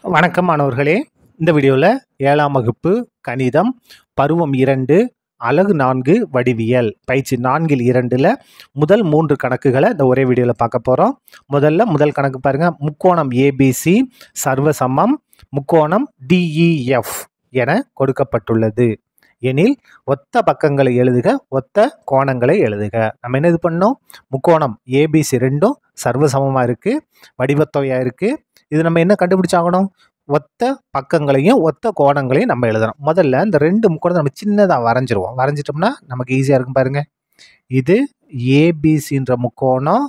வணக்கம் மாணவர்களே இந்த வீடியோவில் ஏழாம் வகுப்பு கணிதம் பருவம் இரண்டு அலகு நான்கு வடிவியல் பயிற்சி நான்கில் இரண்டில் முதல் மூன்று கணக்குகளை இந்த ஒரே வீடியோவில் பார்க்க போகிறோம் முதல்ல முதல் கணக்கு பாருங்கள் முக்கோணம் ஏபிசி சர்வசமம் முக்கோணம் டிஇஎஃப் என கொடுக்கப்பட்டுள்ளது எனில் ஒத்த பக்கங்களை எழுதுக ஒத்த கோணங்களை எழுதுக நம்ம என்ன இது பண்ணோம் முக்கோணம் ஏபிசி ரெண்டும் சர்வசமமாக இருக்குது வடிவத்தொகையாக இருக்குது இது நம்ம என்ன கண்டுபிடிச்சாகணும் ஒத்த பக்கங்களையும் ஒத்த கோணங்களையும் நம்ம எழுதணும் முதல்ல இந்த ரெண்டு முக்கோணத்தை நம்ம சின்னதாக வரைஞ்சிருவோம் வரைஞ்சிட்டோம்னா நமக்கு ஈஸியாக இருக்கும் பாருங்க இது ஏபிசின்ற முக்கோணம்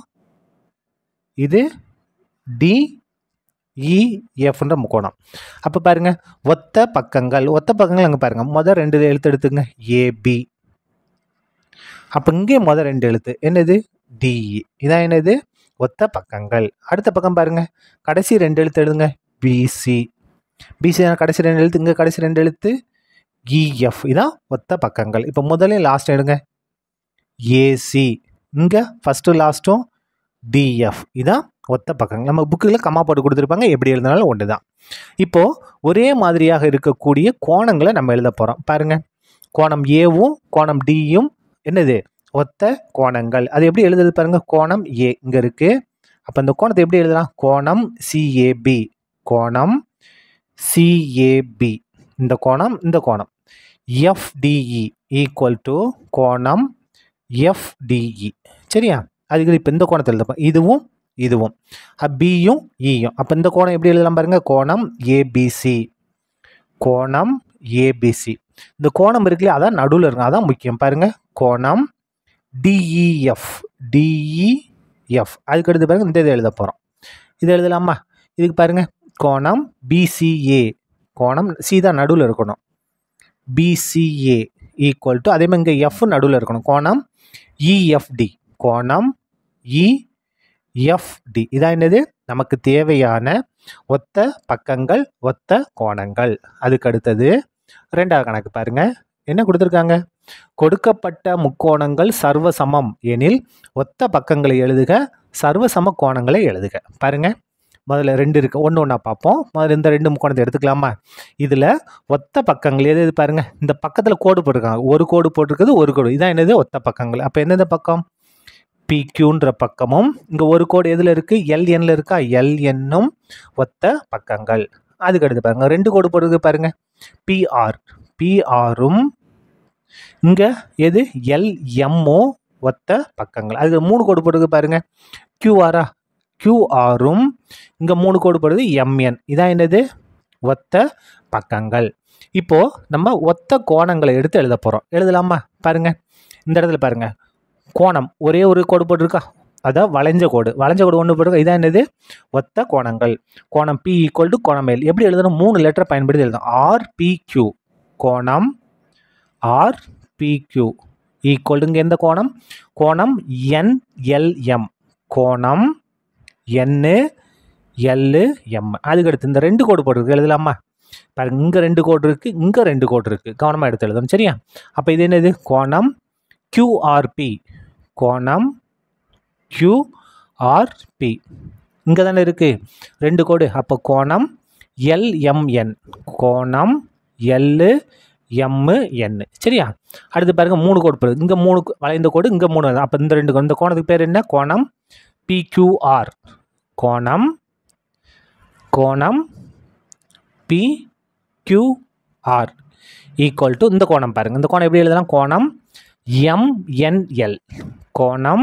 இது டி இஎஃப்ன்ற முக்கோணம் அப்போ பாருங்க ஒத்த பக்கங்கள் ஒத்த பக்கங்கள் அங்கே பாருங்க முதல் ரெண்டு எழுத்து எடுத்துங்க ஏபி அப்போ இங்கே முதல் ரெண்டு எழுத்து என்னது டிஇ இதான் என்னது ஒத்த பக்கங்கள் அடுத்த பக்கம் பாருங்க கடைசி ரெண்டு எழுத்து எழுதுங்க பிசி பிசி கடைசி ரெண்டு எழுத்து இங்கே கடைசி ரெண்டு எழுத்து இஎஃப் இதான் ஒத்த பக்கங்கள் இப்போ முதலையும் லாஸ்ட் எடுங்க ஏசி இங்கே ஃபஸ்ட்டு லாஸ்ட்டும் டிஎஃப் இதான் ஒத்த பக்கங்கள் நம்ம புக்கில் கம்மா போட்டு கொடுத்துருப்பாங்க எப்படி எழுதினாலும் ஒன்று தான் இப்போது ஒரே மாதிரியாக இருக்கக்கூடிய கோணங்களை நம்ம எழுத போகிறோம் பாருங்க கோணம் ஏவும் கோணம் டியும் என்னது ஒத்த கோணங்கள் அது எப்படி எழுதுறது பாருங்க கோணம் ஏ இங்கே இருக்குது அப்போ இந்த கோணத்தை எப்படி எழுதலாம் கோணம் சிஏபி கோணம் சிஏபி இந்த கோணம் இந்த கோணம் எஃப்டிஇ ஈக்குவல் டு கோணம் எஃப்டிஇ சரியா அதுக்கு இப்போ இந்த கோணத்தில் எழுதப்போம் இதுவும் இதுவும் பியும் இயும் அப்போ இந்த கோணம் எப்படி எழுதலாம் பாருங்க கோணம் ஏபிசி கோணம் ஏபிசி இந்த கோணம் இருக்குல்லையா அதான் நடுவில் இருக்கும் அதான் முக்கியம் பாருங்க கோணம் டிஇஎஃப் டிஇஎஃப் அதுக்கு அடுத்து பாருங்க இந்த இதை எழுத போகிறோம் இது எழுதலாமா இதுக்கு பாருங்க கோணம் பிசிஏ கோணம் சி தான் நடுவில் இருக்கணும் பிசிஏ ஈக்குவல் டு அதே மாதிரி இங்கே எஃப் நடுவில் இருக்கணும் கோணம் இஎஃப்டி கோணம் இஎஃப்டி இதான் என்னது நமக்கு தேவையான ஒத்த பக்கங்கள் ஒத்த கோணங்கள் அதுக்கு அடுத்தது ரெண்டாவது கணக்கு பாருங்க என்ன கொடுத்துருக்காங்க கொடுக்கப்பட்ட முக்கோணங்கள் சர்வசமம் எனில் ஒத்த பக்கங்களை எழுதுக சர்வசம கோணங்களை எழுதுக பாருங்க முதல்ல ரெண்டு இருக்குது ஒன்று ஒன்றா பார்ப்போம் முதல்ல இந்த ரெண்டு முக்கோணத்தை எடுத்துக்கலாமா இதில் ஒத்த பக்கங்கள் எது எது பாருங்கள் இந்த பக்கத்தில் கோடு போட்டிருக்காங்க ஒரு கோடு போட்டிருக்குது ஒரு கோடு இதான் என்னது ஒத்த பக்கங்கள் அப்போ எந்தெந்த பக்கம் பிக்யூன்ற பக்கமும் இங்கே ஒரு கோடு எதில் இருக்குது எல்என்ல இருக்கா எல்என்னும் ஒத்த பக்கங்கள் அதுக்கு அடுத்து பாருங்க ரெண்டு கோடு போட்டிருக்கு பாருங்க பிஆர் பிஆரும் இங்கே எது எல்எம்ஓ ஒத்த பக்கங்கள் அதுக்கு மூணு கோடு போட்டிருக்கு பாருங்க கியூஆரா கியூஆரும் இங்கே மூணு கோடு போடுறது எம்என் இதான் என்னது ஒத்த பக்கங்கள் இப்போது நம்ம ஒத்த கோணங்களை எடுத்து எழுத போகிறோம் எழுதலாமா பாருங்க இந்த இடத்துல பாருங்க கோணம் ஒரே ஒரு கோடு போட்டிருக்கா அதான் வளைஞ்ச கோடு வளைஞ்ச கோடு ஒன்று போட்டிருக்கா இதான் என்னது ஒத்த கோணங்கள் கோணம் பி ஈக்குவல் டு கோணம் எல் எப்படி எழுதணும் மூணு லெட்டரை பயன்படுத்தி எழுதணும் ஆர்பிக்யூ கோணம் ஆர்பிக்யூ ஈக்குவல் இங்கே எந்த கோணம் கோணம் என்எல்எம் கோணம் என்னு எல்லு எம் அதுக்கடுத்து இந்த ரெண்டு கோடு போட்டிருக்கு எழுதலாமா பாருங்க இங்கே ரெண்டு கோடு இருக்குது இங்கே ரெண்டு கோடு இருக்குது கவனமாக எடுத்து எழுதணும் சரியா அப்போ இது என்னது கோணம் கியூஆர்பி கோணம் கியூஆர்பி இங்கே தானே இருக்குது ரெண்டு கோடு அப்போ கோணம் எல்எம்என் கோணம் எல்லு எம்மு என்னு சரியா அடுத்து பாருங்க மூணு கோடு போடுது இங்கே மூணு வளைந்த கோடு இங்கே மூணு அப்போ இந்த ரெண்டு கோடு இந்த கோணத்துக்கு பேர் என்ன கோணம் பிக்யூஆர் கோணம் கோணம் பி கியூஆர் ஈக்குவல் டு இந்த கோணம் பாருங்கள் இந்த கோணம் எப்படி எழுதலாம் கோணம் எம்என்எல் கோணம்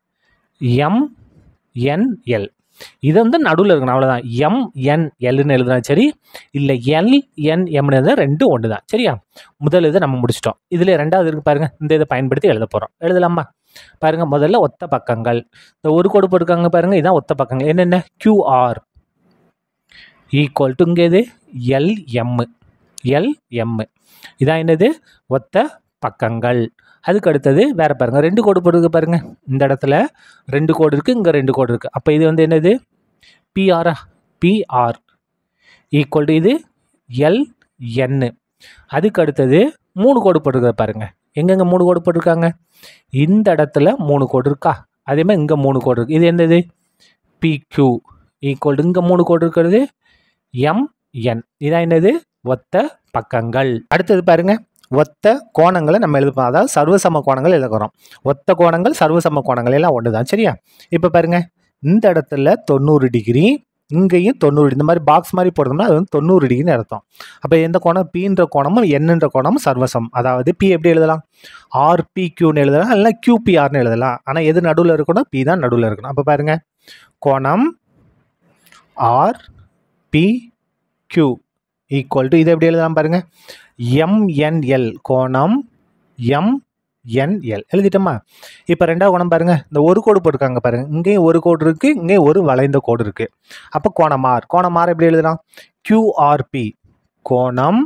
எம்என்எல் இது வந்து நடுவில் இருக்கணும் அவ்வளோதான் எம்என்எல்னு எழுதுனா சரி இல்லை எல்என்எம்னு எழுதுனா ரெண்டும் ஒன்று தான் சரியா முதல் இதை நம்ம முடிச்சிட்டோம் இதில் ரெண்டாவது இருக்கு பாருங்கள் இந்த இதை பயன்படுத்தி எழுத போகிறோம் எழுதலாமா பாருங்க முதல்ல ஒத்த பக்கங்கள் இந்த ஒரு கோடு போட்டிருக்காங்க பாருங்க இதான் ஒத்த பக்கங்கள் என்னென்ன கியூஆர் ஈக்குவல் டு இங்கே இது எல்எம் எல்எம் இதான் என்னது ஒத்த பக்கங்கள் அதுக்கு அடுத்தது வேற பாருங்க ரெண்டு கோடு போட்டிருக்கு பாருங்க இந்த இடத்துல ரெண்டு கோடு இருக்குது இங்கே ரெண்டு கோடு இருக்குது அப்போ இது வந்து என்னது பிஆரா பிஆர் ஈக்குவல் டு இது எல்என்னு அதுக்கு அடுத்தது மூணு கோடு போட்டிருக்க பாருங்க எங்கெங்க மூணு கோடு போட்டிருக்காங்க இந்த இடத்துல மூணு கோடு இருக்கா அதே மாதிரி இங்கே மூணு கோடு இருக்குது இது என்னது பிக்யூ ஈக்குவல் இங்கே மூணு கோடு இருக்கிறது எம் என் இதான் என்னது ஒத்த பக்கங்கள் அடுத்தது பாருங்க ஒத்த கோணங்களை நம்ம எழுதுப்போம் அதாவது சர்வசம கோணங்கள் எழுதுகிறோம் ஒத்த கோணங்கள் சர்வசம கோணங்கள் எல்லாம் ஒன்று தான் சரியா இப்போ பாருங்க இந்த இடத்துல தொண்ணூறு டிகிரி இங்கேயும் தொண்ணூறு இந்த மாதிரி பாக்ஸ் மாதிரி போடுறோம்னா அது வந்து தொண்ணூறு டிகிரின்னு அர்த்தம் அப்போ எந்த கோணம் பீன்ற கோணமும் என்னன்ற கோணமும் சர்வசம் அதாவது பி எப்படி எழுதலாம் ஆர்பி கியூன்னு எழுதலாம் இல்லை கியூபிஆர்னு எழுதலாம் ஆனால் எது நடுவில் இருக்கணும் பி தான் நடுவில் இருக்கணும் அப்போ பாருங்க கோணம் R P Q equal to இதை எப்படி எழுதலாம் பாருங்க எம்என்எல் கோணம் எம்என்எல் எழுதிட்டோமா இப்போ ரெண்டாவது கோணம் பாருங்க இந்த ஒரு கோடு போட்டிருக்காங்க பாருங்க இங்கேயும் ஒரு கோடு இருக்கு இங்கேயும் ஒரு வளைந்த கோடு இருக்கு அப்போ கோணம் ஆர் கோணம் ஆர் எப்படி எழுதலாம் கியூஆர்பி கோணம்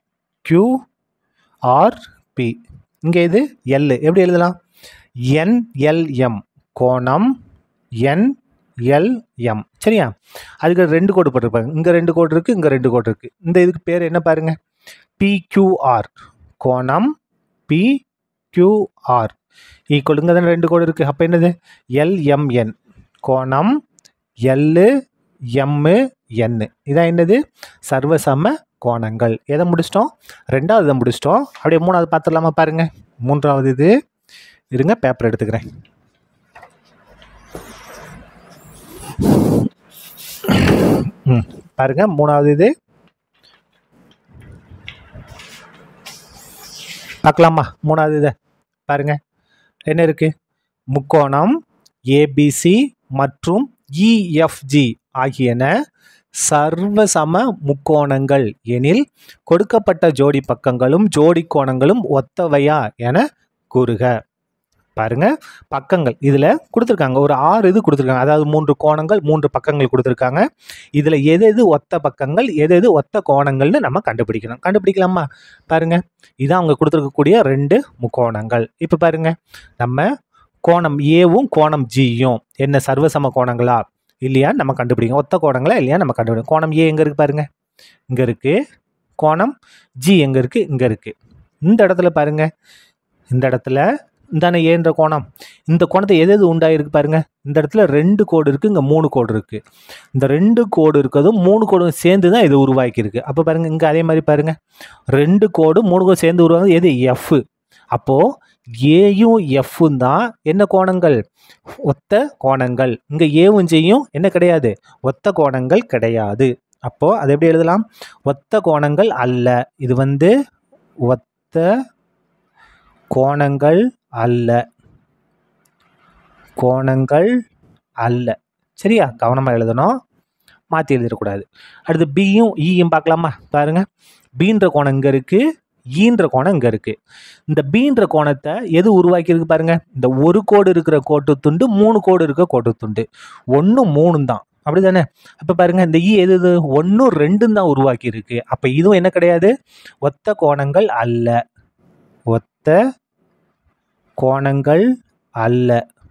கியூஆர்பி இங்கே இது எல் எப்படி எழுதலாம் என்எல்எம் கோணம் என்எல்எம் சரியா அதுக்கு ரெண்டு கோடு போட்டிருப்பாங்க இங்கே ரெண்டு கோடு இருக்குது இங்கே ரெண்டு கோடு இருக்குது இந்த இதுக்கு பேர் என்ன பாருங்க பிக்யூஆர் கோணம் பிக்யூஆர் ஈக்குவல் இங்கே தானே ரெண்டு கோடு இருக்குது அப்போ என்னது எல்எம்என் கோணம் எல்லு எம்மு என்னு இதான் என்னது சர்வசம கோணங்கள் எதை முடிச்சிட்டோம் ரெண்டாவது இதை முடிச்சிட்டோம் அப்படியே மூணாவது பார்த்துடலாமா பாருங்க மூன்றாவது இது இருங்க பேப்பர் எடுத்துக்கிறேன் ம் பாருங்க மூணாவது இது பார்க்கலாமா மூணாவது இதை பாருங்க என்ன இருக்கு முக்கோணம் ஏபிசி மற்றும் இஎஃப்ஜி ஆகியன சர்வசம முக்கோணங்கள் எனில் கொடுக்கப்பட்ட ஜோடி பக்கங்களும் ஜோடி கோணங்களும் ஒத்தவையா என கூறுக பாருங்க பக்கங்கள் இதில் கொடுத்துருக்காங்க ஒரு ஆறு இது கொடுத்துருக்காங்க அதாவது மூன்று கோணங்கள் மூன்று பக்கங்கள் கொடுத்துருக்காங்க இதில் எது எது ஒத்த பக்கங்கள் எது எது ஒத்த கோணங்கள்னு நம்ம கண்டுபிடிக்கணும் கண்டுபிடிக்கலாமா பாருங்க இதான் அவங்க கொடுத்துருக்கக்கூடிய ரெண்டு முக்கோணங்கள் இப்போ பாருங்க நம்ம கோணம் ஏவும் கோணம் ஜியும் என்ன சர்வசம கோணங்களா இல்லையா நம்ம கண்டுபிடிக்கணும் ஒத்த கோணங்களா இல்லையா நம்ம கண்டுபிடிக்கணும் கோணம் ஏ எங்கே இருக்குது பாருங்க இங்கே இருக்குது கோணம் ஜி எங்கே இருக்குது இங்கே இருக்குது இந்த இடத்துல பாருங்க இந்த இடத்துல இந்தானே ஏன்ற கோணம் இந்த கோணத்தை எது எது உண்டாயிருக்கு பாருங்க இந்த இடத்துல ரெண்டு கோடு இருக்குது இங்கே மூணு கோடு இருக்குது இந்த ரெண்டு கோடு இருக்கிறதும் மூணு கோடும் சேர்ந்து தான் இது உருவாக்கியிருக்கு அப்போ பாருங்க இங்கே அதே மாதிரி பாருங்க ரெண்டு கோடு மூணு கோடு சேர்ந்து உருவாங்க எது எஃப் அப்போது ஏயும் எஃப்பும் தான் என்ன கோணங்கள் ஒத்த கோணங்கள் இங்கே ஏவும் ஜெயும் என்ன கிடையாது ஒத்த கோணங்கள் கிடையாது அப்போது அது எப்படி எழுதலாம் ஒத்த கோணங்கள் அல்ல இது வந்து ஒத்த கோணங்கள் அல்ல கோணங்கள் அல்ல சரியா கவனமாக எழுதணும் மாற்றி எழுதிடக்கூடாது அடுத்து பியும் ஈயும் பார்க்கலாமா பாருங்க பீன்ற கோணம் இங்கே இருக்குது ஈன்ற கோணம் இங்கே இருக்குது இந்த பீன்ற கோணத்தை எது உருவாக்கியிருக்கு பாருங்க இந்த ஒரு கோடு இருக்கிற கோட்டு துண்டு மூணு கோடு இருக்கிற கோட்டு துண்டு ஒன்று மூணு தான் அப்படி தானே அப்போ பாருங்க இந்த ஈ எது இது ஒன்றும் ரெண்டும் தான் உருவாக்கி இருக்கு அப்போ இதுவும் என்ன கிடையாது ஒத்த கோணங்கள் அல்ல ஒத்த கோணங்கள் அல்ல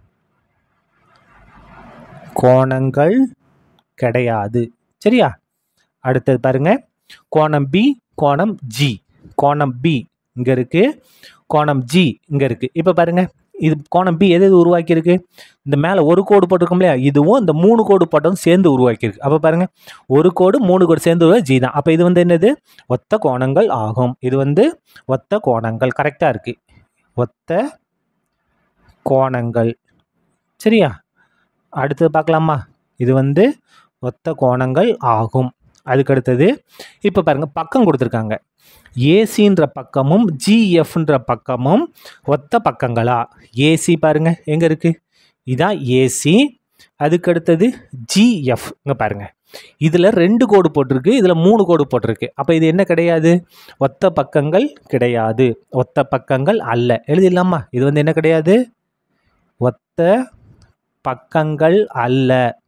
கோணங்கள் கிடையாது சரியா அடுத்தது பாருங்க கோணம் பி கோணம் ஜி கோணம் பி இங்கே இருக்கு கோணம் ஜி இங்கே இருக்கு இப்போ பாருங்க இது கோணம் பி எது எது உருவாக்கியிருக்கு இந்த மேலே ஒரு கோடு போட்டிருக்கோம் இல்லையா இதுவும் இந்த மூணு கோடு போட்டதும் சேர்ந்து உருவாக்கியிருக்கு அப்போ பாருங்க ஒரு கோடு மூணு கோடு சேர்ந்து உருவா ஜி தான் அப்போ இது வந்து என்னது ஒத்த கோணங்கள் ஆகும் இது வந்து ஒத்த கோணங்கள் கரெக்டாக இருக்கு ஒத்த கோணங்கள் சரியா அடுத்தது பார்க்கலாமா இது வந்து ஒத்த கோணங்கள் ஆகும் அதுக்கு அடுத்தது இப்போ பாருங்க பக்கம் கொடுத்துருக்காங்க ஏசின்ற பக்கமும் ஜிஎஃப்ன்ற பக்கமும் ஒத்த பக்கங்களா ஏசி பாருங்க எங்கே இருக்கு இதான் ஏசி அதுக்கு அடுத்தது ஜிஎஃப் இங்கே பாருங்க இதில் ரெண்டு கோடு போட்டிருக்கு இதில் மூணு கோடு போட்டிருக்கு அப்போ இது என்ன கிடையாது ஒத்த பக்கங்கள் கிடையாது ஒத்த பக்கங்கள் அல்ல எழுதிடலாமா இது வந்து என்ன கிடையாது ஒத்த பக்கங்கள் அல்ல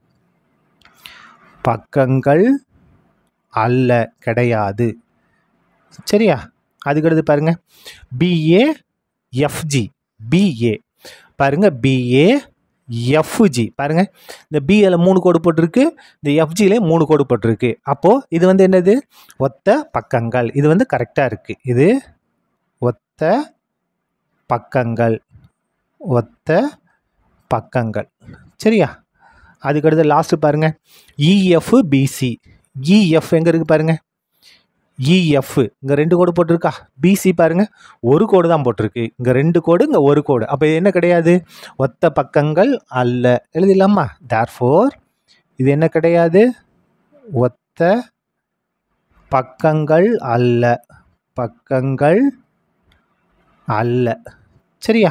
பக்கங்கள் அல்ல கிடையாது சரியா அதுக்கடுத்து பாருங்க பிஏ எஃப்ஜி பிஏ பாருங்க பிஏ எஃப்ஜி பாருங்க இந்த பிஏல மூணு கோடு போட்டிருக்கு இந்த எஃப்ஜிலே மூணு கோடு போட்டிருக்கு அப்போது இது வந்து என்னது ஒத்த பக்கங்கள் இது வந்து கரெக்டாக இருக்குது இது ஒத்த பக்கங்கள் ஒத்த பக்கங்கள் சரியா அதுக்கடுத்து லாஸ்ட்டு பாருங்கள் இஎஃப் பிசி இஎஃப் எங்கே இருக்குது பாருங்க இஎஃப் இங்கே ரெண்டு கோடு போட்டிருக்கா பிசி பாருங்க ஒரு கோடு தான் போட்டிருக்கு இங்கே ரெண்டு கோடு இங்கே ஒரு கோடு அப்போ என்ன கிடையாது ஒத்த பக்கங்கள் அல்ல எழுதிடலாமா தேர்ஃபோர் இது என்ன கிடையாது ஒத்த பக்கங்கள் அல்ல பக்கங்கள் அல்ல சரியா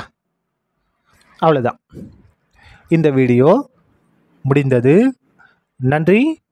அவ்வளோதான் இந்த வீடியோ முடிந்தது நன்றி